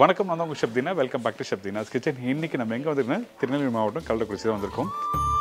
வணக்கம் நான் தான் உங்கள் Shabtina welcome back to Shabtina's kitchen இன்னைக்கு நம்ம எங்கே வந்திருக்கோம் திருநெல்வேலி மாவட்டம் கள்ளக்குறிச்சி தான் வந்திருக்கோம்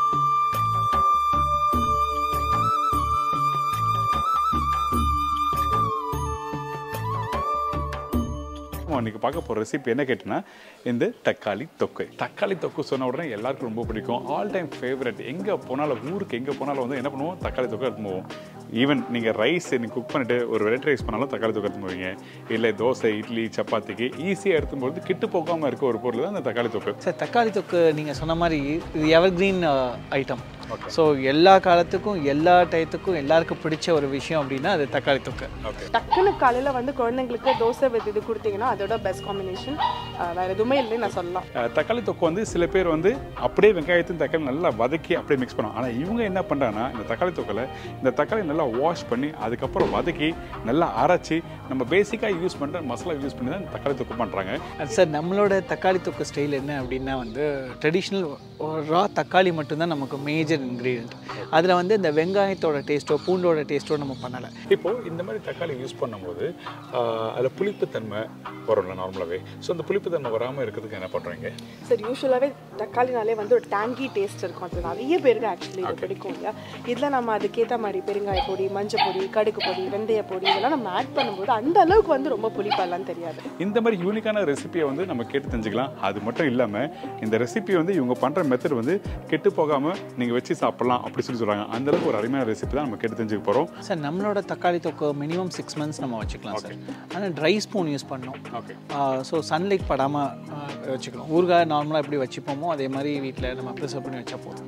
நம்ம இன்னைக்கு பார்க்க போகிற ரெசிபி என்ன கேட்டினா இந்த தக்காளி தொக்கு தக்காளி தொக்கு சொன்ன உடனே எல்லாருக்கும் ரொம்ப பிடிக்கும் ஆல் டைம் ஃபேவரட் எங்கே போனாலும் ஊருக்கு எங்கே போனாலும் வந்து என்ன பண்ணுவோம் தக்காளி தொக்கு எடுத்து போவோம் ஈவன் நீங்கள் ரைஸ் நீங்கள் குக் பண்ணிட்டு ஒரு வெரைட்டி ரைஸ் பண்ணாலும் தக்காளி தொக்கு எடுத்து போவீங்க இல்லை தோசை இட்லி சப்பாத்திக்கு ஈஸியாக எடுத்தும்போது கிட்டு போகாமல் இருக்க ஒரு பொருள் தான் இந்த தக்காளி தொக்கு சார் தக்காளி தொக்கு நீங்கள் சொன்ன மாதிரி இது எவர்கிரீன் ஐட்டம் ஸோ எல்லா காலத்துக்கும் எல்லா டயத்துக்கும் எல்லாருக்கும் பிடிச்ச ஒரு விஷயம் அப்படின்னா அது தக்காளி தொக்கு ஓகே டக்குன்னு காலையில் வந்து குழந்தைங்களுக்கு தோசை வித் இது கொடுத்தீங்கன்னா அதோட பெஸ்ட் காம்பினேஷன் வேற எதுவுமே இல்லைன்னு நான் சொல்லலாம் அஹ் தக்காளி தொக்கு வந்து சில பேர் வந்து அப்படியே வெங்காயத்தையும் தக்காளி நல்லா வதக்கி அப்படியே மிக்ஸ் பண்ணுவாங்க ஆனால் இவங்க என்ன பண்ணுறாங்கன்னா இந்த தக்காளி தொக்கில் இந்த தக்காளி நல்லா வாஷ் பண்ணி அதுக்கப்புறம் வதக்கி நல்லா அரைச்சி நம்ம பேசிக்காக யூஸ் பண்ணுற மசாலா யூஸ் பண்ணி தான் இந்த தக்காளி தொக்கு பண்ணுறாங்க சார் நம்மளோட தக்காளி தொக்கு ஸ்டைல் என்ன அப்படின்னா வந்து ட்ரெடிஷ்னல் ரா தக்காளி மட்டும்தான் நமக்கு மேஜர் இன்க்ரீடியன்ட் அதில் வந்து இந்த வெங்காயத்தோட டேஸ்ட்டோ பூண்டோட டேஸ்ட்டோ நம்ம பண்ணலை இப்போ இந்த மாதிரி தக்காளி யூஸ் பண்ணும்போது ஆஹ் அதில் புளிப்புத்தன்மை வரும்ல நார்மலாகவே ஸோ அந்த புளிப்புத்தன்மை வராமல் இருக்கிறதுக்கு என்ன பண்ணுறீங்க சார் யூஸ்வலாகவே தக்காளினாலே வந்து ஒரு டேங்கி டேஸ்ட் இருக்கும் அது நிறைய பேருக்கு ஆக்சுவலி இது பிடிக்கும் இல்லையா இதில் நம்ம அதுக்கேற்ற மாதிரி பெருங்காய பொடி மஞ்சள் பொடி கடுகு பொடி வெந்தய பொடி இதெல்லாம் நம்ம ஆட் பண்ணும்போது அந்த அளவுக்கு வந்து ரொம்ப புளிப்பாலாம் தெரியாது இந்த மாதிரி யூனிக்கான ரெசிபியை வந்து நம்ம கேட்டு தெரிஞ்சுக்கலாம் அது மட்டும் இல்லாமல் இந்த ரெசிபி வந்து இவங்க பண்ணுற மெத்தட் வந்து கெட்டு போகாமல் நீங்கள் வச்சு சாப்பிடலாம் அப்படி சொல்லி சொல்கிறாங்க அந்த அளவுக்கு ஒரு அருமையான ரெசிபி தான் நம்ம கேட்டு தெரிஞ்சுக்க போகிறோம் சார் நம்மளோட தக்காளி தொக்கு மினிமம் சிக்ஸ் மந்த்ஸ் நம்ம வச்சுக்கலாம் சார் ஆனால் ட்ரை ஸ்பூன் யூஸ் பண்ணோம் ஓகே ஸோ சன்லைட் படாமல் வச்சுக்கணும் ஊறுகாய் நார்மலாக எப்படி வச்சுப்போமோ அதே மாதிரி வீட்டில் நம்ம ப்ரிசர்வ் பண்ணி வச்சா போதும்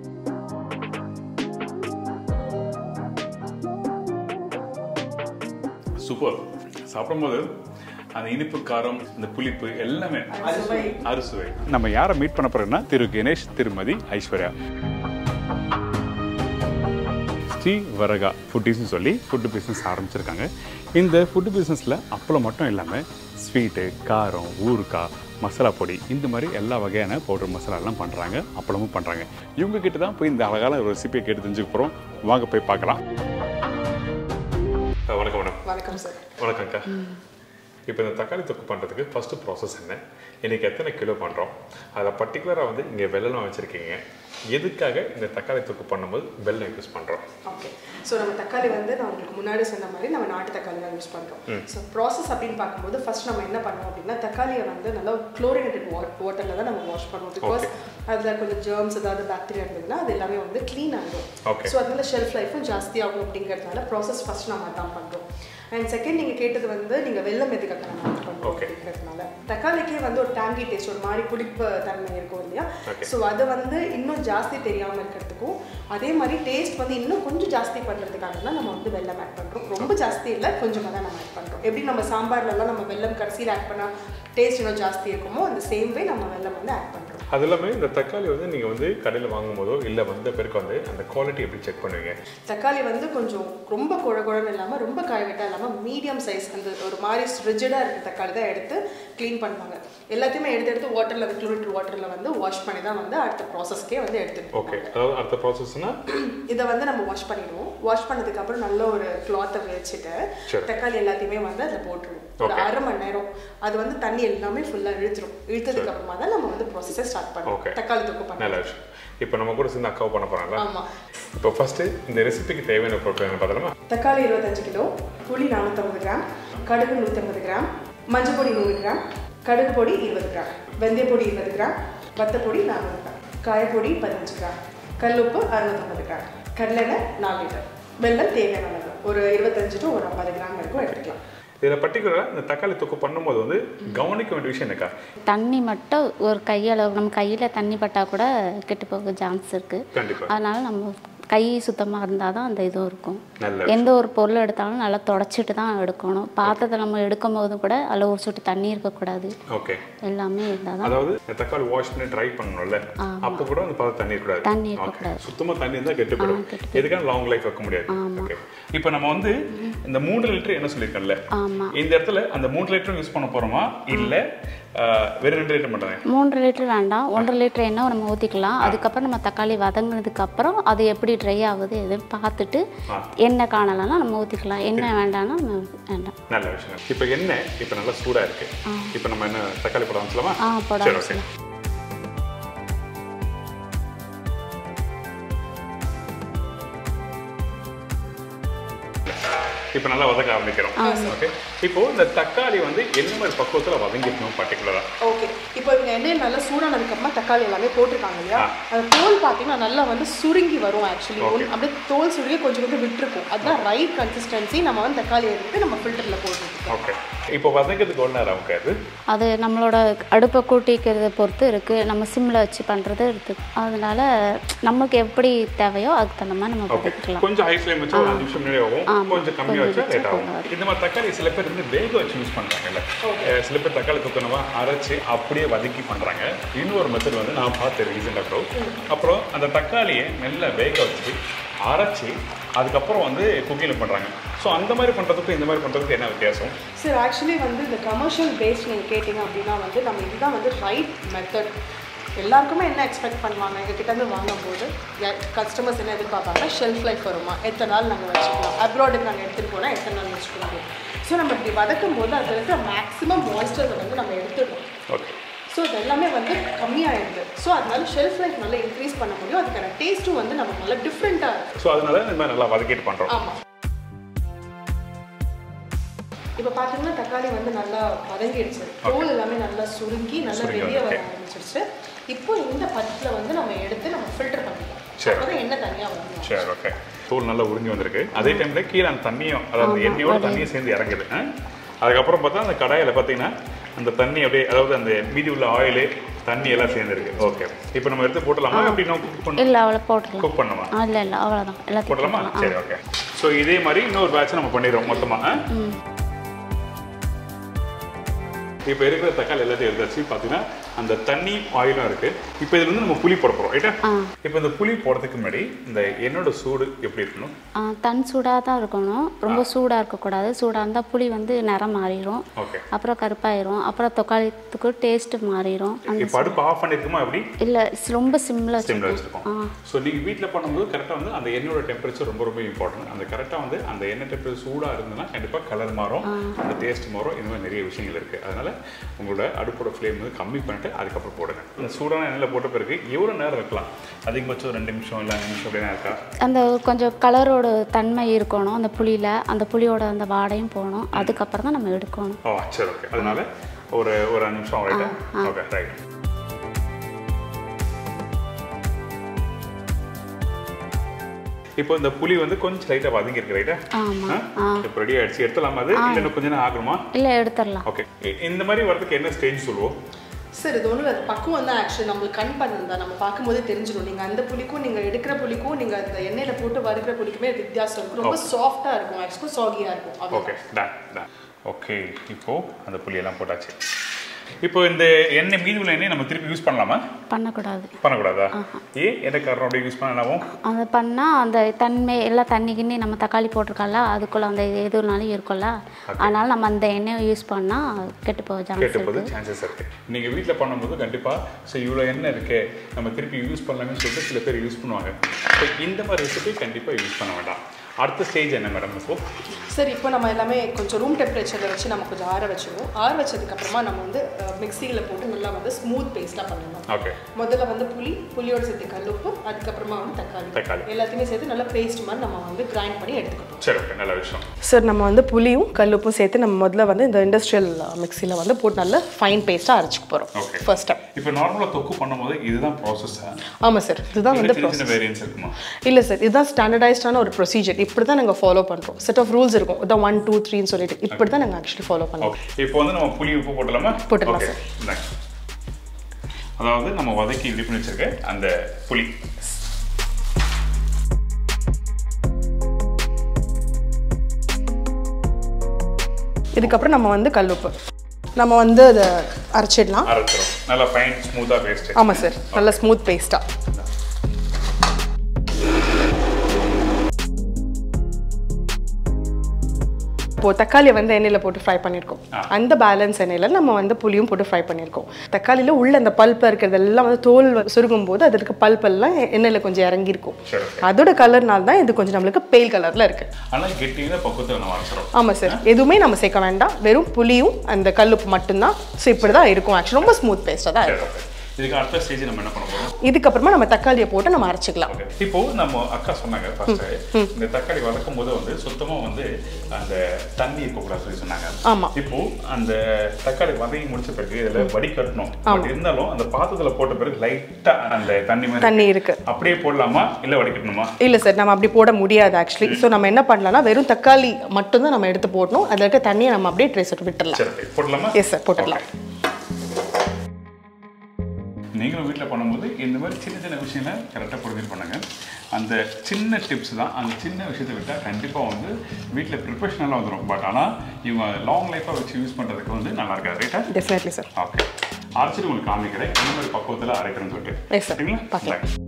சூப்பர் சாப்பிடும்போது அந்த இனிப்பு காரம் இந்த புளிப்பு எல்லாமே அறுசுவை நம்ம யாரை மீட் பண்ண போறோம்னா திரு கணேஷ் திருமதி ஐஸ்வர்யா ஸ்ரீ வரகா ஃபுட்டிஸ்னு சொல்லி ஃபுட்டு பிஸ்னஸ் ஆரம்பிச்சிருக்காங்க இந்த ஃபுட்டு பிஸ்னஸில் அப்பளம் மட்டும் இல்லாமல் ஸ்வீட்டு காரம் ஊறுகாய் மசாலா பொடி இந்த மாதிரி எல்லா வகையான பவுடர் மசாலாலாம் பண்ணுறாங்க அப்பளமும் பண்ணுறாங்க இவங்க கிட்ட தான் போய் இந்த அழகான ஒரு ரெசிபியை கேட்டு தெரிஞ்சுக்க போகிறோம் வாங்க போய் பார்க்கலாம் வணக்கம் மேடம் வணக்கம் சார் வணக்கம் அக்கா இப்போ இந்த தக்காளி தொக்கு பண்ணுறதுக்கு ஃபஸ்ட்டு ப்ராசஸ் என்ன இன்றைக்கி எத்தனை கிலோ பண்ணுறோம் அதில் பர்டிகுலராக வந்து இங்கே வெள்ளம் வச்சுருக்கீங்க எதுக்காக இந்த தக்காளி தொக்கு பண்ணும்போது வெள்ளம் யூஸ் பண்ணுறோம் ஓகே ஸோ நம்ம தக்காளி வந்து நான் உங்களுக்கு முன்னாடி சொன்ன மாதிரி நம்ம நாட்டு தக்காளி தான் யூஸ் பண்ணுறோம் ஸோ ப்ராசஸ் அப்படின்னு பார்க்கும்போது ஃபர்ஸ்ட் நம்ம என்ன பண்ணுவோம் அப்படின்னா தக்காளியை வந்து நல்லா குளோரினேட்டட் வாட்டரில் தான் நம்ம வாஷ் பண்ணுவோம் பிகாஸ் அதில் கொஞ்சம் ஜெர்ம்ஸ் ஏதாவது பாக்டீரியா இருந்ததுன்னா அது எல்லாமே வந்து க்ளீன் ஆகிடும் Okay. ஸோ அதனால ஷெல்ஃப் லைஃபும் ஜாஸ்தி ஆகும் அப்படிங்கிறதுனால ப்ராசஸ் ஃபர்ஸ்ட் நம்ம அதான் பண்ணுறோம் அண்ட் செகண்ட் நீங்கள் கேட்டது வந்து நீங்கள் வெள்ளம் எதுக்காக நம்ம ஆட் பண்ணுறோம் Okay. அப்படிங்கிறதுனால தக்காளிக்கே வந்து ஒரு டேங்கி டேஸ்ட் ஒரு மாதிரி புளிப்பு தன்மை இருக்கும் இல்லையா Okay. ஸோ அதை வந்து இன்னும் ஜாஸ்தி தெரியாமல் இருக்கிறதுக்கும் அதே மாதிரி டேஸ்ட் வந்து இன்னும் கொஞ்சம் ஜாஸ்தி பண்ணுறதுக்காக தான் நம்ம வந்து வெல்லம் ஆட் பண்ணுறோம் ரொம்ப ஜாஸ்தி இல்லை கொஞ்சமாக தான் நம்ம ஆட் பண்ணுறோம் எப்படி நம்ம சாம்பார்லலாம் நம்ம வெல்லம் கடைசியில் ஆட் பண்ணால் டேஸ்ட் இன்னும் ஜாஸ்தி இருக்குமோ அந்த சேம் வே நம்ம வெல்லம் வந்து ஆட் பண்ணுறோம் அது எல்லாமே இந்த தக்காளி வந்து நீங்கள் வந்து கடையில் வாங்கும் போதோ இல்லை வந்த பிறகு வந்து அந்த குவாலிட்டி எப்படி செக் பண்ணுவீங்க தக்காளி வந்து கொஞ்சம் ரொம்ப குழ குழன்னு இல்லாமல் ரொம்ப காய்கட்டாக இல்லாமல் மீடியம் சைஸ் அந்த ஒரு மாதிரி ரிஜிடாக இருக்க தக்காளி தான் எடுத்து க்ளீன் பண்ணுவாங்க எல்லாத்தையுமே எடுத்து எடுத்து வாட்டரில் அந்த குளோரிட் வாட்டரில் வந்து வாஷ் பண்ணி தான் வந்து அடுத்த ப்ராசஸ்க்கே வந்து எடுத்துட்டு ஓகே அதாவது அடுத்த ப்ராசஸ்னால் இதை வந்து நம்ம வாஷ் பண்ணிடுவோம் வாஷ் பண்ணதுக்கு அப்புறம் நல்ல ஒரு கிளாத்தை வச்சுட்டு சரி. தக்காளி எல்லாத்தையுமே வந்து அதில் போட்டுருவோம் ஒரு அரை மணி நேரம் அது வந்து தண்ணி எல்லாமே ஃபுல்லாக இழுத்துரும் இழுத்ததுக்கு அப்புறமா தான் நம்ம வந்து ப்ராசஸை ஸ்டார்ட் Okay. பண்ணுவோம் தக்காளி தொக்கு பண்ண நல்ல விஷயம் இப்போ நம்ம கூட சேர்ந்து அக்காவை பண்ண போகிறாங்களா ஆமாம் இப்போ ஃபஸ்ட்டு இந்த ரெசிபிக்கு தேவையான பொருட்கள் என்ன பார்த்தலாமா தக்காளி இருபத்தஞ்சு கிலோ புளி நானூற்றம்பது கிராம் கடுகு நூற்றம்பது கிராம் மஞ்சள் பொடி நூறு கிராம் கடுகு பொடி இருபது கிராம் வெந்தய பொடி இருபது கிராம் வத்தப்பொடி நானூறு கிராம் காயப்பொடி பதினஞ்சு கிராம் கல்லுப்பு அறுநூத்தம்பது கிராம் கடலெண்ணெய் நாலு லிட்டர் வெல்லம் தேவையான அளவு ஒரு இருபத்தஞ்சு டு ஒரு ஐம்பது கிராம் வரைக்கும் எடுத்துக்கலாம் இதில் பர்டிகுலராக இந்த தக்காளி தொக்கு பண்ணும்போது வந்து கவனிக்க வேண்டிய விஷயம் என்னக்கா தண்ணி மட்டும் ஒரு கையளவு நம்ம கையில் தண்ணி பட்டால் கூட கெட்டு போக சான்ஸ் இருக்குது கண்டிப்பாக அதனால நம்ம கை சுத்தமாக இருந்தால் தான் அந்த இதுவும் இருக்கும் நல்ல எந்த ஒரு பொருள் எடுத்தாலும் நல்லா தொடச்சிட்டு தான் எடுக்கணும் பாத்திரத்தை நம்ம எடுக்கும் போது கூட அதில் ஒரு சொட்டு தண்ணி இருக்கக்கூடாது ஓகே எல்லாமே இருந்தால் தான் அதாவது இந்த தக்காளி வாஷ் பண்ணி ட்ரை பண்ணணும்ல அப்போ கூட அந்த பார்த்து தண்ணி இருக்கக்கூடாது தண்ணி ஓகே இருக்கக்கூடாது சுத்தமாக தண்ணி இருந்தால் கெட்டுப்படும் எதுக்கான லாங் லைஃப் வைக்க முடியாது ஓகே இப்போ நம்ம வந்து இந்த மூன்று லிட்டர் என்ன சொல்லியிருக்கோம்ல ஆமாம் இந்த இடத்துல அந்த மூன்று லிட்டர் யூஸ் பண்ண போறோமா இல்ல அஹ், வெறும் ரெண்டு லிட்டர் மட்டும் மூன்றரை லிட்டர் வேண்டாம் ஒன்றரை லிட்டர் எண்ணெய் நம்ம ஊற்றிக்கலாம் அதுக்கப்புறம் நம்ம தக்காளி வதங்கினதுக்கப்புறம் அது எப்படி ட்ரை ஆகுது எதுன்னு பார்த்துட்டு எண்ணெய் காணலைன்னா நம்ம ஊற்றிக்கலாம் எண்ணெய் வேண்டாம்னா நம்ம வேண்டாம் நல்ல விஷயம் இப்போ எண்ணெய் இப்போ நல்லா சூடாக இருக்கு இப்போ நம்ம என்ன தக்காளி படம் வச்சலாமா ஆ போட சரி ஓகே இப்போ நல்லா வதக்க ஆரம்பிக்கிறோம் ஓகே இப்போ இந்த தக்காளி வந்து என்ன மாதிரி பக்குவத்தில் வதங்கிக்கணும் பர்டிகுலராக ஓகே இப்போ இவங்க எண்ணெய் நல்லா சூடானதுக்கப்புறமா தக்காளி எல்லாமே போட்டிருக்காங்க இல்லையா ஆ. அந்த தோல் பார்த்தீங்கன்னா நல்லா வந்து சுருங்கி வரும் ஆக்சுவலி Okay. அப்படியே தோல் சுருங்கி கொஞ்சம் கொஞ்சம் விட்டுருக்கும் அதுதான் ரைட் கன்சிஸ்டன்சி நம்ம வந்து தக்காளி எடுத்து நம்ம ஃபில்டரில் போட்டுருக்கோம் ஓகே இப்போ வதங்கிறதுக்கு ஒன்று நேரம் ஆகாது அது நம்மளோட அடுப்பை கூட்டிக்கிறத பொறுத்து இருக்குது நம்ம சிம்மில் வச்சு பண்ணுறது இருக்குது அதனால நமக்கு எப்படி தேவையோ அதுக்கு தகுந்த மாதிரி நம்ம ஓகே வதக்கிக்கலாம் கொஞ்சம் ஹை ஃப்ளேம் வச்சு ஒரு அஞ்சு நிமிஷம் முன்னாடி ஆகும் ஆமா. கொஞ்சம் கம்மியாக கொஞ்சம் வச்சா வச்சா லேட் ஆகும் போதும். இந்த மாதிரி தக்காளி சில பேர் வந்து வேக வச்சு யூஸ் பண்ணுறாங்கல்ல சில பேர் தக்காளி தொக்கனவா அரைச்சு அப்படியே வதக்கி பண்ணுறாங்க இன்னொரு மெத்தட் வந்து நான் பார்த்தேன் ரீசெண்டாக ப்ரோ அப்புறம் அந்த தக்காளியை நல்லா வேக வச்சு அரைச்சி அதுக்கப்புறம் வந்து குக்கிங்கில் பண்ணுறாங்க ஸோ அந்த மாதிரி பண்ணுறதுக்கும் இந்த மாதிரி பண்ணுறதுக்கு என்ன வித்தியாசம் சார் ஆக்சுவலி வந்து இந்த கமர்ஷியல் பேஸ்ட் நீங்கள் கேட்டிங்க அப்படின்னா வந்து நம்ம இதுதான் வந்து ரைட் மெத்தட் எல்லாருக்குமே என்ன எக்ஸ்பெக்ட் பண்ணுவாங்க எங்கள் கிட்டேருந்து வாங்கும்போது கஸ்டமர்ஸ் என்ன எதிர்பார்ப்பாங்க ஷெல்ஃப் லைஃப் வருமா எத்தனை நாள் நாங்கள் வச்சுக்கலாம் அப்ராடுக்கு நாங்கள் எடுத்துகிட்டு போனால் எத்தனை நாள் வச்சுக்க முடியும் ஸோ நம்ம இப்படி வதக்கும் போது அதில் இருக்கிற மேக்ஸிமம் மாய்ஸ்டரை வந்து நம்ம எடுத்துடுறோம் ஓகே ஸோ இது எல்லாமே வந்து கம்மியாகிடுது ஸோ அதனால ஷெல்ஃப் லைஃப் நல்லா இன்க்ரீஸ் பண்ண முடியும் அதுக்கான டேஸ்ட்டும் வந்து நமக்கு நல்லா டிஃப்ரெண்ட்டாக இருக்குது ஸோ அதனால இந்த மாதிரி நல்லா வதக்கிட்டு பண்ணுறோம் ஆமாம் இப்போ பார்த்தீங்கன்னா தக்காளி வந்து நல்லா வதங்கிடுச்சு தோல் எல்லாமே நல்லா சுருங்கி நல்லா சுருங்கி வெளியே வர okay. ஆரம்பிச்சிருச்சு இப்போ இந்த பதத்தில் வந்து நம்ம எடுத்து நம்ம ஃபில்டர் பண்ணிக்கலாம் சரி. அப்போ தான் எண்ணெய் தனியாக வரும் சரி ஓகே தூள் நல்லா உறிஞ்சி வந்திருக்கு அதே டைமில் கீழே அந்த தண்ணியும் அதாவது எண்ணெயோட தண்ணியும் சேர்ந்து இறங்குது ஆ? அதுக்கப்புறம் பார்த்தா அந்த கடாயில் பார்த்தீங்கன்னா அந்த தண்ணி அப்படியே அதாவது அந்த மீதி உள்ள ஆயிலு தண்ணி எல்லாம் சேர்ந்துருக்கு ஓகே இப்போ நம்ம எடுத்து போட்டலாமா அப்படி நம்ம குக் பண்ண இல்லை அவ்வளோ போட்டுடலாம் குக் பண்ணுமா ஆ இல்லை இல்லை அவ்வளோதான் எல்லாத்தையும் போடலாமா போட்டுடலாம் சரி ஓகே ஸோ இதே மாதிரி இன்னொரு பேட்ச் நம்ம பண்ணிடுறோம் மொத்தமாக இப்போ இருக்கிற தக்காளி எல்லாத்தையும் எடுத்தாச்சு பார்த்தீங்கன்னா அந்த தண்ணி ஆயிலும் இருக்கு இப்போ இதில் வந்து நம்ம புளி போட போகிறோம் ரைட்டா இப்போ இந்த புளி போடுறதுக்கு முன்னாடி இந்த எண்ணெயோட சூடு எப்படி இருக்கணும் ஆ, தன் சூடாக தான் இருக்கணும் ரொம்ப சூடாக இருக்கக்கூடாது சூடாக இருந்தால் புளி வந்து நிறம் மாறிடும் ஓகே அப்புறம் கருப்பாயிரும் அப்புறம் தக்காளித்துக்கு டேஸ்ட் மாறிடும் அந்த இப்போ அடுப்பு ஆஃப் பண்ணிருக்குமா எப்படி இல்லை ரொம்ப சிம்மில் சிம்ல வச்சுருக்கோம் வச்சிருக்கோம் ஸோ நீங்கள் வீட்டில் பண்ணும்போது கரெக்டாக வந்து அந்த எண்ணெயோட டெம்பரேச்சர் ரொம்ப ரொம்ப இம்பார்ட்டன்ட் அந்த கரெக்டாக வந்து அந்த எண்ணெய் டெம்பரேச்சர் சூடாக இருந்ததுன்னா கண்டிப்பாக கலர் மாறும் அந்த டேஸ்ட் மாறும் இந்த மாதிரி நிறைய விஷயங்கள் இருக்குது அதனால் உங்களோட அடுப்போட ஃப்ளேம் வந்து கம்மி பண்ணிட்டு அதுக்கப்புறம் போடுங்க இந்த சூடான எண்ணெயில் போட்ட பிறகு எவ்வளோ நேரம் இருக்கலாம் அதிகபட்சம் ஒரு ரெண்டு நிமிஷம் இல்லை அஞ்சு நிமிஷம் அப்படின்னா இருக்கா அந்த கொஞ்சம் கலரோட தன்மை இருக்கணும் அந்த புளியில் அந்த புளியோட அந்த வாடையும் போகணும் அதுக்கப்புறம் தான் நம்ம எடுக்கணும் ஓ சரி ஓகே அதனால ஒரு ஒரு அஞ்சு நிமிஷம் ரைட்டா ஓகே ரைட் இப்போ இந்த புளி வந்து கொஞ்சம் லைட்டாக வதங்கியிருக்கு ரைட்டா ஆமாம் ஆ இப்போ ரெடி ஆயிடுச்சு எடுத்துலாமா அது இல்லை இன்னும் கொஞ்ச நேரம் ஆகணுமா இல்லை எடுத்துடலாம் ஓகே இந்த மாதிரி வரதுக்கு என்ன ஸ்டேஜ் சொல்லுவோம் சார் இது ஒன்றும் அது பக்குவம் தான் ஆக்சுவலி நம்மளுக்கு கண் பண்ணு தான் நம்ம பார்க்கும்போதே தெரிஞ்சிடும் நீங்கள் அந்த புளிக்கும் நீங்கள் எடுக்கிற புளிக்கும் நீங்கள் அந்த எண்ணெயில் போட்டு வறுக்கிற புளிக்குமே வித்தியாசம் இருக்கும் ரொம்ப சாஃப்டாக இருக்கும் ஆக்சுவலாக சாகியாக இருக்கும் அவ்வளவுதான். ஓகே டன் டன் ஓகே இப்போ அந்த புளியெல்லாம் போட்டாச்சு இப்போ இந்த எண்ணெய் மீதி உள்ள எண்ணெய் நம்ம திருப்பி யூஸ் பண்ணலாமா பண்ணக்கூடாது பண்ணக்கூடாதா ஏன் என்ன காரணம் அப்படியே யூஸ் பண்ணலாவும் அதை பண்ணால் அந்த தன்மை எல்லாம் தண்ணி கிண்ணி நம்ம தக்காளி போட்டிருக்கோம்ல அதுக்குள்ளே அந்த எதுனாலும் இருக்கும்ல அதனால நம்ம அந்த எண்ணெயை யூஸ் பண்ணால் கெட்டு போக சான்ஸ் கேட்டபோது இருக்குது சான்சஸ் இருக்கு நீங்க வீட்டில் பண்ணும்போது கண்டிப்பா ஸோ இவ்வளோ எண்ணெய் இருக்கே நம்ம திருப்பி யூஸ் பண்ணலாம்னு சொல்லிட்டு சில பேர் யூஸ் பண்ணுவாங்க ஸோ இந்த மாதிரி ரெசிபி கண்டிப்பா யூஸ் பண்ண வேண்டாம் அடுத்த ஸ்டேஜ் என்ன மேடம் இப்போ சரி இப்போ நம்ம எல்லாமே கொஞ்சம் ரூம் டெம்பரேச்சரில் வச்சு நம்ம கொஞ்சம் ஆற வச்சிருவோம் ஆற வச்சதுக்கப்புறமா நம்ம வந்து மிக்சியில் போட்டு நல்லா வந்து ஸ்மூத் பேஸ்ட்டாக பண்ணணும் ஓகே முதல்ல வந்து புளி புளியோட சேர்த்து கல்லுப்பு அதுக்கப்புறமா வந்து தக்காளி தக்காளி. எல்லாத்தையுமே சேர்த்து நல்லா பேஸ்ட் மாதிரி நம்ம வந்து கிரைண்ட் பண்ணி எடுத்துக்கிட்டோம் சரி ஓகே நல்ல விஷயம் சார் நம்ம வந்து புளியும் கல்லுப்பும் சேர்த்து நம்ம முதல்ல வந்து இந்த இண்டஸ்ட்ரியல் மிக்சியில் வந்து போட்டு நல்லா ஃபைன் பேஸ்ட்டாக அரைச்சிக்க போகிறோம் Okay. ஃபர்ஸ்ட் டைம் இப்போ நார்மலாக தொக்கு பண்ணும்போது இதுதான் ப்ராசஸ் ஆமாம் சார் இதுதான் வந்து சின்ன சின்ன வேரியன்ஸ் இருக்குமா இல்லை சார் இதுதான் ஸ்டாண்டர்டைஸ்டான ஒரு ப்ரொசீஜர் இப்படி தான் நாங்கள் ஃபாலோ பண்ணுறோம் செட் ஆஃப் ரூல்ஸ் இருக்கும் இதான் ஒன் டூ த்ரீன்னு சொல்லிட்டு இப்படி தான் நாங்கள் ஆக்சுவலி ஃபாலோ பண்ணுறோம் ஓகே இப்போ வந்து நம்ம புளி உப்பு போட்டலாமா போட்டுடலாம் Okay, இந்தாங்க. அதாவது நம்ம வதக்கி ரெடி பண்ணி வச்சிருக்க அந்த புளி இதுக்கப்புறம் நம்ம வந்து கல்லுப்பு நம்ம வந்து அதை அரைச்சிடலாம் அரைச்சிரும் நல்லா ஃபைன் ஸ்மூத்தாக பேஸ்ட் ஆமாம் சார் நல்ல ஸ்மூத் பேஸ்ட்டாக இப்போ தக்காளியை வந்து எண்ணெயில் போட்டு ஃப்ரை பண்ணியிருக்கோம் அந்த பேலன்ஸ் எண்ணெயில் நம்ம வந்து புளியும் போட்டு ஃப்ரை பண்ணியிருக்கோம் தக்காளியில் உள்ள அந்த பல்ப் இருக்கிறதெல்லாம் வந்து தோல் வந்து சுருங்கும் போது அது இருக்க பல்ப் எல்லாம் எண்ணெயில் கொஞ்சம் இறங்கியிருக்கும் சரி அதோட கலர்னால தான் இது கொஞ்சம் நம்மளுக்கு பெயில் கலரில் இருக்கு ஆனால் கெட்டிங்கன்னா பக்குவத்தை நம்ம அரைச்சிடும் ஆமாம் சார் எதுவுமே நம்ம சேர்க்க வேண்டாம் வெறும் புளியும் அந்த கல்லுப்பு மட்டும்தான் ஸோ இப்படி தான் இருக்கும் ஆக்சுவலி ரொம்ப ஸ்மூத் பேஸ்ட்டாக தான் இருக்கும் சரி ஓகே இதுக்கு அடுத்த ஸ்டேஜ் நம்ம என்ன பண்ண போறோம் இதுக்கப்புறமா நம்ம தக்காளியை போட்டு நம்ம அரைச்சிக்கலாம் ஓகே இப்போ நம்ம அக்கா சொன்னாங்க ஃபர்ஸ்ட் இந்த தக்காளி வதக்கும் போது வந்து சுத்தமா வந்து அந்த தண்ணி இருக்கக்கூடாது சொல்லி சொன்னாங்க ஆமா. இப்போ அந்த தக்காளி வதங்கி முடிச்ச பிறகு இதுல வடிகட்டணும் பட் இருந்தாலும் அந்த பாத்திரத்துல போட்ட பிறகு லைட்டா அந்த தண்ணி மாதிரி தண்ணி இருக்கு அப்படியே போடலாமா இல்ல வடிகட்டணுமா இல்லை சார் நம்ம அப்படி போட முடியாது ஆக்சுவலி ஸோ நம்ம என்ன பண்ணலாம்னா வெறும் தக்காளி மட்டும்தான் நம்ம எடுத்து போடணும் அதில் இருக்க தண்ணியை நம்ம அப்படியே ட்ரெஸ் விட்டுடலாம் சரி okay. போடலாமா எஸ் சார் போட்டுடலாம் நீங்களும் வீட்டில் பண்ணும்போது இந்த மாதிரி சின்ன சின்ன விஷயங்களை கரெக்டாக ப்ரொடியூஸ் பண்ணுங்க அந்த சின்ன டிப்ஸ் தான் அந்த சின்ன விஷயத்தை விட்டால் கண்டிப்பாக வந்து வீட்டில் ப்ரிப்பரேஷனெல்லாம் வந்துடும் பட் ஆனால் இவங்க லாங் லைஃப்பாக வச்சு யூஸ் பண்ணுறதுக்கு வந்து நல்லா இருக்காது ரைட்டா டெஃபினெட்லி சார் ஓகே அரைச்சிட்டு உங்களுக்கு காமிக்கிறேன் இந்த மாதிரி பக்குவத்தில் அரைக்கிறேன்னு சொல்லிட்டு Yes, sir. சரிங்களா பார்க்கலாம். Right.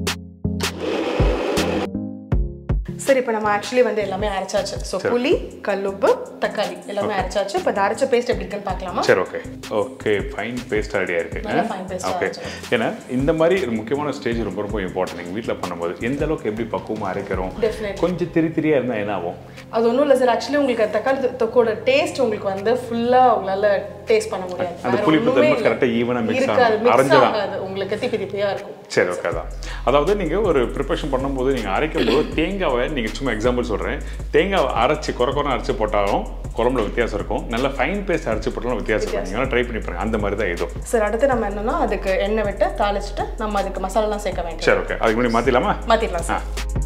சார் இப்போ நம்ம ஆக்சுவலி வந்து எல்லாமே அரைச்சாச்சு ஸோ புளி கல்லுப்பு தக்காளி எல்லாமே அரைச்சாச்சு இப்போ இந்த அரைச்ச பேஸ்ட் எப்படி இருக்குன்னு பார்க்கலாமா சரி ஓகே ஓகே ஃபைன் பேஸ்ட் ரெடியாக இருக்கு நல்லா fine paste ஆ ஓகே ஆச்சு. ஏன்னா இந்த மாதிரி ஒரு முக்கியமான ஸ்டேஜ் ரொம்ப ரொம்ப இம்பார்ட்டன்ட் நீங்கள் வீட்டில் பண்ணும்போது எந்த அளவுக்கு எப்படி பக்குவமாக அரைக்கிறோம் Definitely. கொஞ்சம் திரி திரியாக இருந்தால் என்ன ஆகும் அது ஒன்றும் இல்லை சார் ஆக்சுவலி உங்களுக்கு அந்த தக்காளி தொ- தொக்கோட டேஸ்ட் உங்களுக்கு வந்து ஃபுல்லாக உங்களால டேஸ்ட் பண்ண முடியாது அந்த வேற புளிப்பு ஒண்ணுமே தன்மை இல்ல. correct ஆ even ஆ mix இருக்காது ஆகணும். மிக்ஸ் அரைஞ்சிடும். ஆகாது உங்களுக்கு திப்பி திப்பியாக இருக்கும் சரி ஓகே தான் அதாவது நீங்கள் ஒரு ப்ரிப்பரேஷன் பண்ணும்போது நீங்கள் அரைக்கும் போது தேங்காவை நீங்கள் சும்மா எக்ஸாம்பிள் சொல்கிறேன் தேங்காவை அரைச்சி குறை குறை அரைச்சி போட்டாலும் குழம்புல வித்தியாசம் இருக்கும் நல்ல ஃபைன் பேஸ்ட் அரைச்சி போட்டாலும் வித்தியாசம் இருக்கும் நீங்கள் ட்ரை பண்ணி பாருங்க அந்த மாதிரி தான் இதுவும் சார் அடுத்து நம்ம என்னன்னா அதுக்கு எண்ணெய் விட்டு தாளிச்சிட்டு நம்ம அதுக்கு மசாலாலாம் சேர்க்க வேண்டியது சரி ஓகே அதுக்கு முன்னாடி மாற்றிடலாமா மாற்றிடலாம் ஆ சார்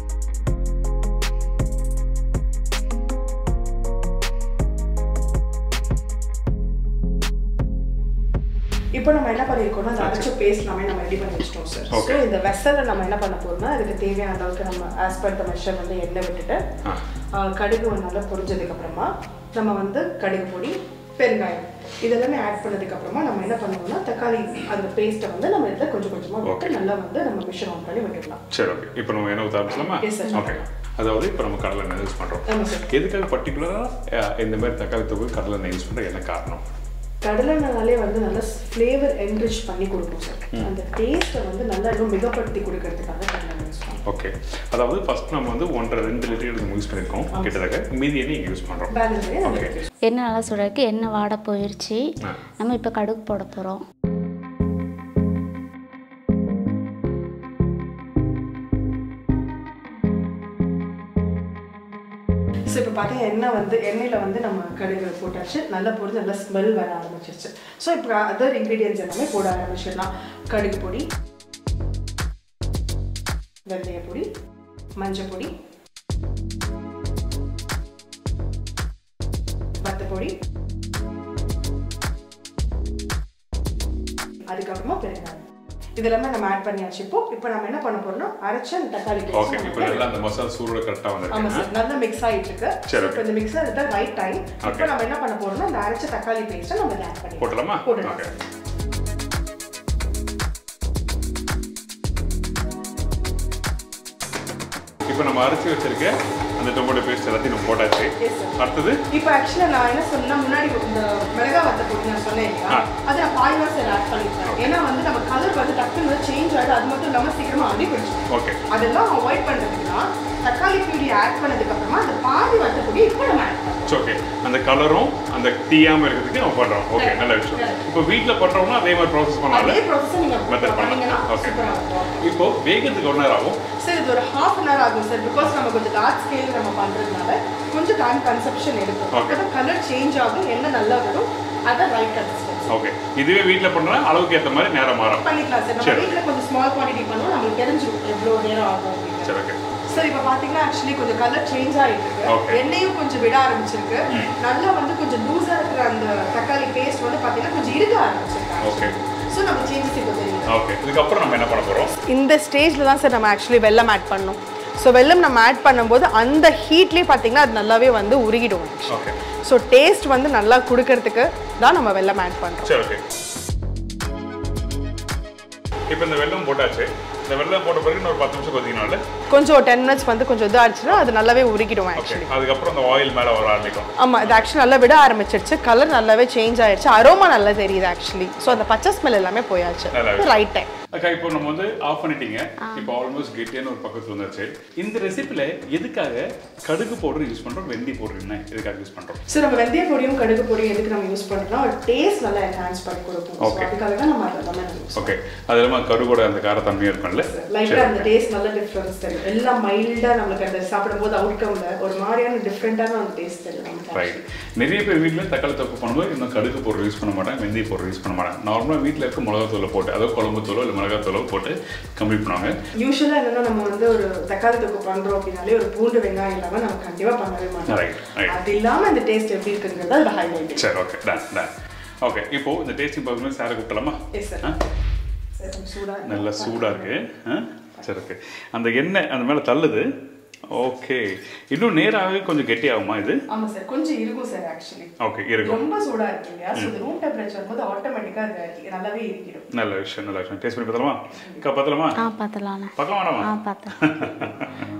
இப்போ நம்ம என்ன பண்ணியிருக்கோம்னா அந்த அரைச்ச பேஸ்ட் எல்லாமே நம்ம ரெடி பண்ணி வச்சிட்டோம் சார் ஸோ Okay. இந்த வெசலில் நம்ம என்ன பண்ண போறோம்னா அதுக்கு தேவையான அளவுக்கு நம்ம ஆஸ் பர் த மெஷர் வந்து எண்ணெய் விட்டுட்டு ஆ. ஆ, கடுகு ஒரு நல்லா பொரிஞ்சதுக்கு அப்புறமா நம்ம வந்து கடுகு பொடி பெருங்காயம் இதெல்லாமே ஆட் பண்ணதுக்கு அப்புறமா நம்ம என்ன பண்ணுவோம்னா தக்காளி அந்த பேஸ்ட்டை வந்து நம்ம இதில் கொஞ்சம் கொஞ்சமா விட்டு நல்லா வந்து நம்ம மிஷன் ஆன் பண்ணி விட்டுடலாம் சரி ஓகே இப்போ நம்ம என்ன ஊற்ற ஆரம்பிச்சலாமா Yes, sir. ஓகே அதாவது இப்போ நம்ம கடலை எண்ணெய் யூஸ் பண்ணுறோம் ஆமாம் சார் எதுக்காக பர்டிகுலராக இந்த மாதிரி தக்காளி தொகு கடலை எண்ணெய் யூஸ் பண்ணுற என்ன காரணம் கடலைனாலே வந்து நல்லா ஃப்ளேவர் என்ரிச் பண்ணி கொடுக்கும் சார் அந்த டேஸ்ட்டை வந்து நல்லா இன்னும் மிகப்படுத்தி கொடுக்கறதுக்காக கடலை யூஸ் பண்ணுவோம் ஓகே அதாவது ஃபர்ஸ்ட் நம்ம வந்து ஒன்றரை ரெண்டு லிட்டர் நம்ம யூஸ் பண்ணியிருக்கோம் கிட்டத்தட்ட மீதி எண்ணெய் இங்கே யூஸ் பண்ணுறோம் பேலன்ஸ் பண்ணி நம்ம ஓகே எண்ணெய் நல்லா சுடக்கு எண்ணெய் வாட போயிடுச்சு ஆ. நம்ம இப்போ கடுகு போட போகிறோம் ஸோ இப்போ பார்த்தீங்கன்னா எண்ணெய் வந்து எண்ணெயில் வந்து நம்ம கடுகு போட்டாச்சு நல்லா பொரிஞ்சு நல்லா ஸ்மெல் வர ஆரம்பிச்சிருச்சு ஸோ இப்போ அதர் இன்க்ரீடியன்ஸ் எல்லாமே போட ஆரம்பிச்சிடலாம் கடுகு பொடி வெந்தய பொடி மஞ்சள் பொடி வத்த பொடி அதுக்கப்புறமா பெருங்காயம் இதெல்லாமே நம்ம ஆட் பண்ணியாச்சு இப்போ இப்போ நம்ம என்ன பண்ண போறோம்னா அரைச்ச அந்த தக்காளி paste ஓகே நம்ம இப்போ நல்லா அந்த மசாலா சூடோட கரெக்டாக ஆமா வந்துருக்கு சார் நல்லா மிக்ஸ் ஆயிட்டு இருக்கு சரி, இப்போ இந்த மிக்ஸ் ஆகிறது ரைட் டைம் இப்போ Okay. நம்ம என்ன பண்ண போறோம்னா இந்த அரைச்ச தக்காளி பேஸ்ட்டை நம்ம ஆட் பண்ணி போட்டுடலாமா போட்டுடலாம் ஓகே இப்போ நம்ம அரைச்சி வச்சிருக்க அந்த டொமேட்டோ பேஸ்ட் எல்லாத்தையும் நம்ம போட்டாச்சு Yes, sir. அடுத்தது இப்போ ஆக்சுவலாக நான் என்ன சொன்னா முன்னாடி இந்த மிளகா வத்த பொடி நான் சொன்னேன் இல்லையா ஆ. அதை நான் பாதி தான் சார் ஆட் பண்ணிருக்கேன் ஏன்னா வந்து நம்ம கலர் வந்து டக்குன்னு சேஞ்ச் ஆகுது அது மட்டும் இல்லாமல் சீக்கிரமா அடி பிடிச்சிடும் ஓகே அதெல்லாம் அவாய்ட் பண்ணுறதுக்குனா தக்காளி பியூரி ஆட் பண்ணதுக்கு அப்புறமா அந்த பாதி வத்த பொடி இப்போ நம்ம ஆட் பண்ணுறோம் ஓகே அந்த கலரும் அந்த தீயாம இருக்கிறதுக்கு நம்ம பண்றோம் ஓகே நல்ல விஷயம் இப்போ வீட்டில் பண்றோம்னா அதே மாதிரி ப்ராசஸ் பண்ணலாம்ல அதே ப்ராசஸ் நீங்கள் மெத்தட் பண்ணீங்கன்னா பண்ணலாம் ஓகே சூப்பராக இருக்கும் இப்போ வேகத்துக்கு ஒரு நேரம் ஆகும் சார் இது ஒரு ஹாஃப் அன் ஹவர் ஆகும் சார் பிகாஸ் நம்ம கொஞ்சம் லார்ஜ் ஸ்கேல் நம்ம பண்ணுறதுனால கொஞ்சம் டைம் கன்சப்ஷன் எடுக்கும் Okay. அப்போ கலர் சேஞ்ச் ஆகும் என்ன நல்லா வரும் அதை ரைட் கன்சிஸ்டன்சி ஓகே இதுவே வீட்டில் பண்றா அளவுக்கு ஏற்ற மாதிரி நேரம் மாறும் பண்ணிக்கலாம் சார் நம்ம சரி. வீட்டில் கொஞ்சம் ஸ்மால் குவான்டிட்டி பண்ணுவோம் நம்மளுக்கு தெரிஞ்சிடும் எவ்வளோ நேரம் ஆகும் அப்படின்னு சரி ஓகே சார் இப்போ பார்த்தீங்கன்னா ஆக்சுவலி கொஞ்சம் கலர் சேஞ்ச் ஆகிட்டு Okay. இருக்கு எண்ணெயும் கொஞ்சம் விட ஆரம்பிச்சிருக்கு ம். நல்லா வந்து கொஞ்சம் லூஸாக இருக்கிற அந்த தக்காளி பேஸ்ட் வந்து பார்த்தீங்கன்னா கொஞ்சம் இருக்க ஆரம்பிச்சிருக்கு Okay. ஸோ நம்ம சேஞ்சஸ் இப்போ தெரியும் ஓகே இதுக்கப்புறம் நம்ம என்ன பண்ண போறோம் இந்த ஸ்டேஜில் தான் சார் நம்ம ஆக்சுவலி வெல்லம் ஆட் பண்ணோம் ஸோ வெல்லம் நம்ம ஆட் பண்ணும்போது அந்த ஹீட்லேயே பார்த்தீங்கன்னா அது நல்லாவே வந்து உருகிடும் ஓகே ஸோ டேஸ்ட் வந்து நல்லா கொடுக்கறதுக்கு தான் நம்ம வெல்லம் ஆட் பண்ணுறோம் சரி ஓகே இப்போ இந்த வெள்ளம் போட்டாச்சு இந்த வெள்ளம் போட்ட பிறகு இன்னொரு பத்து நிமிஷம் கொதிக்கணும்ல கொஞ்சம் டென் மினிட்ஸ் வந்து கொஞ்சம் இதாகிடுச்சுன்னா அது நல்லாவே உருகிடும் ஓகே ஆக்சுவலி அதுக்கப்புறம் அந்த ஆயில் மேலே வர ஆரம்பிக்கும் ஆமா இது ஆக்சுவலி நல்லா விட ஆரம்பிச்சிருச்சு கலர் நல்லாவே சேஞ்ச் ஆயிடுச்சு அரோமா நல்லா தெரியுது ஆக்சுவலி ஸோ அந்த பச்சை ஸ்மெல் எல்லாமே போயாச்சு நல்லாவே. ரைட் டைம் அக்கா இப்போ நம்ம வந்து ஆஃப் பண்ணிட்டீங்க இப்போ ஆல்மோஸ்ட் கெட்டியான ஒரு பக்கத்துல வந்துருச்சு இந்த ரெசிபில எதுக்காக கடுகு பவுடர் யூஸ் பண்றோம் வெந்தி பவுடர் என்ன எதுக்காக யூஸ் பண்றோம் ஸோ நம்ம வெந்தய பொடியும் கடுகு பொடியும் எதுக்கு நம்ம யூஸ் பண்ணுறோம் ஒரு டேஸ்ட் நல்லா என்ஹான்ஸ் பண்ணி கொடுப்போம் So, Okay. அதுக்காக தான் நம்ம அதை எல்லாமே யூஸ் ஓகே அது இல்லாம கடுகோட அந்த காரத்தன்மையும் இருக்கும்ல லைட்டாக அந்த டேஸ்ட் நல்ல டிஃப்ரென்ஸ் தெரியும் எல்லாம் மைல்டாக நம்மளுக்கு அந்த சாப்பிடும்போது அவுட்கம்ல ஒரு மாதிரியான டிஃப்ரெண்ட்டான அந்த டேஸ்ட் தெரியும் நமக்கு ரைட் நிறைய பேர் வீட்டில் தக்காளி தொக்கு பண்ணும்போது இன்னும் கடுகு பவுடர் யூஸ் பண்ண மாட்டாங்க வெந்தய பவுடர் யூஸ் பண்ண மாட்டாங்க நார்மலாக வீட்டில் இருக்க மிளகாத்தூளை போட்டு அதாவது குழம்பு தூளோ இல்லை மிளகாத்தூளோ போட்டு கம்ப்ளீட் பண்ணுவாங்க யூஸ்வலாக என்னன்னா நம்ம வந்து ஒரு தக்காளி தொக்கு பண்றோம் அப்படின்னாலே ஒரு பூண்டு வெங்காயம் இல்லாம நம்ம கண்டிப்பா பண்ணவே மாட்டோம் Right, right. அது இல்லாம அந்த டேஸ்ட் எப்படி இருக்குங்கிறது அதில் ஹைலைட் சரி ஓகே டன் டன் ஓகே இப்போ இந்த டேஸ்டிங் பார்க்கும்போது சாரை கூப்பிடலாமா எஸ் சார் ஆ? சரி கொஞ்சம் சூடா இருக்கு. நல்லா சூடாக இருக்கு ஆ? சரி ஓகே அந்த எண்ணெய் அந்த மேலே தள்ளுது ஓகே இன்னும் நேராக கொஞ்சம் கெட்டியாகுமா இது ஆமா சார் கொஞ்சம் இருக்கும் சார் ஆக்சுவலி ஓகே இருக்கும் ரொம்ப சூடா இருக்கு இல்லையா ஸோ இது ரூம் டெம்பரேச்சர் வரும்போது ஆட்டோமேட்டிக்கா அது நல்லாவே இருக்கிறோம் நல்ல விஷயம் நல்ல விஷயம் டேஸ்ட் பண்ணி பார்த்தலாமா அக்கா பார்த்தலாமா ஆ பார்த்துலாண்ணே பார்க்கலாம் ஆ வேணாமா பார்த்தேன்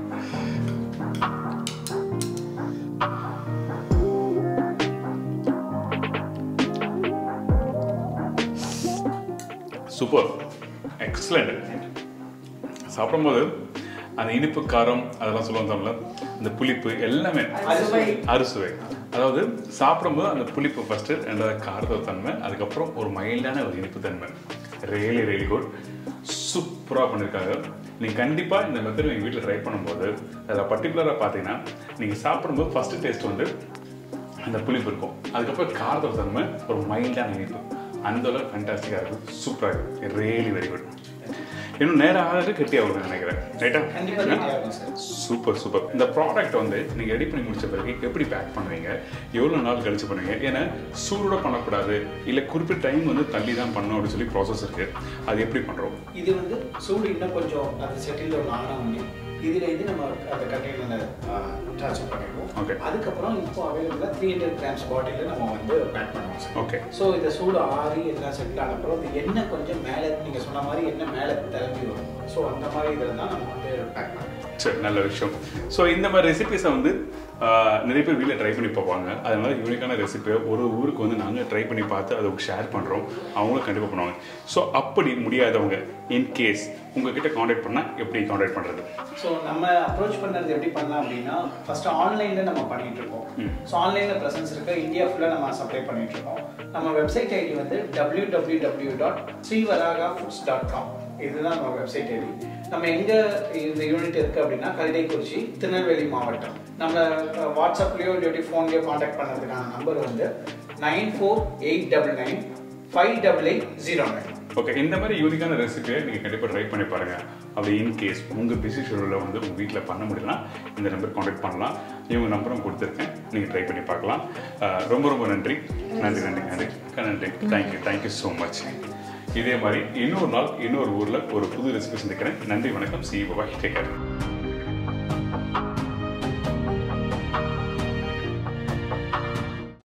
சூப்பர் எக்ஸலண்ட் சாப்பிடும்போது அந்த இனிப்பு காரம் அதெல்லாம் சொல்லுவாங்க தமிழ்ல அந்த புளிப்பு எல்லாமே அறுசுவை. அறுசுவை அதாவது சாப்பிடும்போது அந்த புளிப்பு ஃபஸ்ட்டு ரெண்டாவது காரத்தோட தன்மை அதுக்கப்புறம் ஒரு மைல்டான ஒரு இனிப்பு தன்மை ரியலி ரியலி குட் சூப்பராக பண்ணியிருக்காங்க நீங்கள் கண்டிப்பாக இந்த மெத்தட் எங்கள் வீட்டில் ட்ரை பண்ணும்போது அதில் பர்டிகுலராக பார்த்தீங்கன்னா நீங்கள் சாப்பிடும்போது ஃபஸ்ட்டு டேஸ்ட் வந்து அந்த புளிப்பு இருக்கும் அதுக்கப்புறம் காரத்தோட தன்மை ஒரு மைல்டான இனிப்பு அந்த அளவுக்கு ஃபேண்டாஸ்டிக்காக இருக்கும் சூப்பராக இருக்கும் ரியலி வெரி குட் இன்னும் நேரம் ஆக கெட்டியாக நினைக்கிறேன் ரைட்டா கண்டிப்பா கெட்டியாகும் சார். சூப்பர் சூப்பர் இந்த ப்ராடக்ட் வந்து நீங்கள் ரெடி பண்ணி முடிச்ச பிறகு எப்படி பேக் பண்ணுவீங்க எவ்வளோ நாள் கழிச்சு பண்ணுவீங்க ஏன்னா சூடோட பண்ணக்கூடாது இல்லை குறிப்பிட்ட டைம் வந்து தள்ளி தான் பண்ணணும் அப்படின்னு சொல்லி ப்ராசஸ் இருக்குது அது எப்படி பண்ணுறோம் இது வந்து சூடு இன்னும் கொஞ்சம் அது செட்டில் டவுன் ஆன உடனே இதில் இது நம்ம அந்த கண்டெய்னரில் ட்ரான்ஸ்ஃபர் பண்ணிடுவோம் Okay. அதுக்கப்புறம் இப்போ அவைலபிளாக த்ரீ ஹண்ட்ரட் கிராம்ஸ் பாட்டிலில் நம்ம வந்து பேக் பண்ணுவோம் சார் ஓகே ஸோ இந்த சூடு ஆறி எல்லாம் செட்டில் ஆனப்பறம் இந்த எண்ணெய் கொஞ்சம் மேலே நீங்கள் சொன்ன மாதிரி எண்ணெய் மேலே திறம்பி வரும் ஸோ அந்த மாதிரி இதில் தான் நம்ம வந்து பேக் பண்ணுவோம் சரி நல்ல விஷயம் ஸோ இந்த மாதிரி ரெசிபிஸை வந்து ஆஹ், நிறைய பேர் வீட்டில் ட்ரை பண்ணி பார்ப்பாங்க அதனால யூனிக்கான ரெசிபியை ஒரு ஊருக்கு வந்து நாங்கள் ட்ரை பண்ணி பார்த்து அதை ஷேர் பண்ணுறோம் அவங்களும் கண்டிப்பாக பண்ணுவாங்க ஸோ அப்படி முடியாதவங்க இன்கேஸ் உங்ககிட்ட காண்டாக்ட் பண்ணால் எப்படி காண்டாக்ட் பண்ணுறது ஸோ நம்ம அப்ரோச் பண்ணுறது எப்படி பண்ணலாம் அப்படின்னா ஃபர்ஸ்ட் ஆன்லைனில் நம்ம பண்ணிட்டு இருக்கோம் ஸோ ஆன்லைனில் ப்ரெசன்ஸ் இருக்கு இந்தியா ஃபுல்லாக நம்ம சப்ளை பண்ணிட்டு இருக்கோம் நம்ம வெப்சைட் ஐடி வந்து W W W dot Srivaraha foods dot com இதுதான் நம்ம வெப்சைட் ஐடி நம்ம எங்கே இந்த யூனிட் இருக்குது அப்படின்னா கல்டைக்குறிச்சி திருநெல்வேலி மாவட்டம் நம்ம அஹ், வாட்ஸ்அப்லேயோ இல்லாட்டி ஃபோன்லேயோ காண்டாக்ட் பண்ணுறதுக்கான நம்பர் வந்து nine four eight double nine five double eight zero nine okay இந்த மாதிரி யூனிக்கான ரெசிபியை நீங்கள் கண்டிப்பாக ட்ரை பண்ணி பாருங்கள் அப்படி இன்கேஸ் உங்கள் பிஸி ஷெடியூலில் வந்து உங்கள் வீட்டில் பண்ண முடியலனா இந்த நம்பர் காண்டாக்ட் பண்ணலாம் இவங்க நம்பரும் கொடுத்துருக்கேன் நீங்கள் ட்ரை பண்ணி பார்க்கலாம் அஹ், ரொம்ப ரொம்ப நன்றி நன்றி நன்றி நன்றி அக்கா, நன்றி தேங்க்யூ தேங்க்யூ ஸோ மச் இதே மாதிரி இன்னொரு நாள் இன்னொரு ஊரில் ஒரு புது ரெசிபி சந்திக்கிறேன் நன்றி வணக்கம் சி பாய் டேக் கேர்